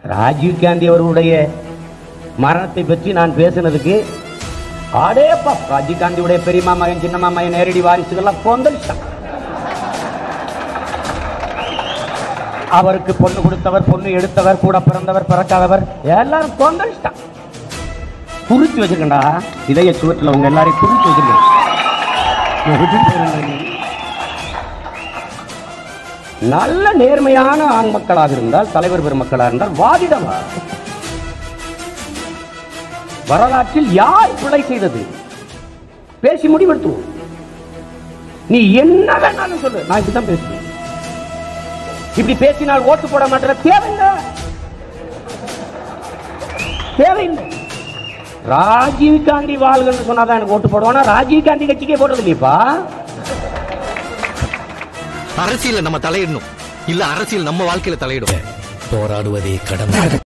ராஜீவ் காந்தி அவர்களுடைய மரணத்தை பற்றி நான் பேசினதுக்கு ஆடேப்பா ராஜீவ் காந்தியுடைய பெரியம்மா மகன் சின்னம்மா மகன் நேரடி வாரிசுகள்லாம் கொந்தளிச்சான் அவருக்கு பொண்ணு கொடுத்தவர் பொண்ணு எடுத்தவர் கூட பிறந்தவர் பிறக்காதவர் எல்லாரும் கொந்தளிச்சிட்டான் குறிச்சு வச்சிருக்கண்டா இதய சுவற்றில் உங்க எல்லாரையும் குறிச்சு வச்சிருக்கேன் நான் விட்டுட்டு போயிடுறேன் நீ. நல்ல நேர்மையான ஆண் மக்களாக இருந்தால் தலைவர் பெருமக்களாக இருந்தால் வாதிடவா வரலாற்றில் யார் பிழை செய்தது பேசி முடிவெடுத்துவோம் நீ என்ன வேணாலும் சொல்லு நான் இப்படிதான் பேசுவேன் இப்படி பேசினால் ஓட்டு போட மாட்டேன் தேவையில்லை தேவையில்லை ராஜீவ் காந்தி வாழ்கன்னு சொன்னாதான் எனக்கு ஓட்டு போடுவானா ராஜீவ் காந்தி கட்சிக்கே போடுறது இல்லையப்பா அரசியல நம்ம தலையிடணும் இல்ல அரசியல் நம்ம வாழ்க்கையில தலையிடும் போராடுவதே கடமை